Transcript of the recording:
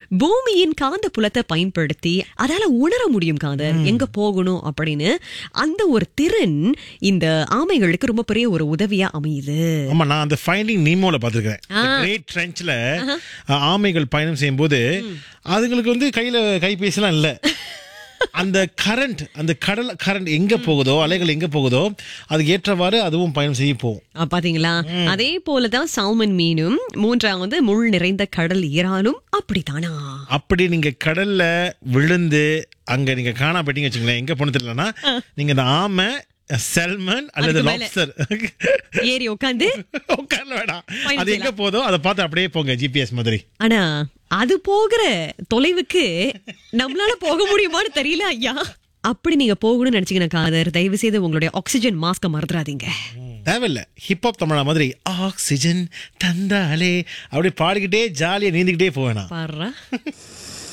பூமியின் காந்த புலத்தை பயன்படுத்தி அதால உணர முடியும் காதர் எங்க போகணும் அப்படின்னு அந்த ஒரு திறன் இந்த ஆமைகளுக்கு ரொம்ப பெரிய ஒரு உதவியா அமையுது ஆமா நான் அந்த ஃபைண்டிங் நீமோல பாத்துருக்கேன் கிரேட் ட்ரென்ச்ல ஆமைகள் பயணம் செய்யும்போது அதுங்களுக்கு வந்து கையில கைபேசிலாம் இல்ல அந்த கரண்ட் அந்த கடல் கரண்ட் எங்க போகுதோ அலைகள் எங்க போகுதோ அதுக்கு ஏற்றவாறு அதுவும் பயணம் செய்ய போகும் ஆ, பாத்தீங்களா அதே போலதான் சால்மன் மீனும் மூன்றாவது முள் நிறைந்த கடல் இறாலும் அப்படித்தானா அப்படி நீங்க கடல்ல விழுந்து அங்க நீங்க காணா போயிட்டீங்க வச்சுங்களேன் எங்க போன தெரியலன்னா நீங்க இந்த ஆமை செல்மன் அல்லது அதுக்கு மேல. லாப்ஸ்டர் ஏறி உட்காந்து உட்கார்ல வேணாம் பயணம் அது எங்க போதோ அதை பார்த்து அப்படியே போங்க ஜிபிஎஸ் மாதிரி ஆனா அது போகிற தொலைவுக்கு நம்மளால போக முடியுமான்னு தெரியல ஐயா அப்படி நீங்க போகணும்னு நினைச்சீங்கன்னா காதர் தயவு செய்து உங்களுடைய ஆக்சிஜன் மாஸ்க மறந்துடாதீங்க தேவையில்ல ஹிப்ஹாப் தமிழா மாதிரி ஆக்சிஜன் தந்தாலே அப்படி பாடிக்கிட்டே ஜாலியா நீந்திக்கிட்டே போவேனா பாரு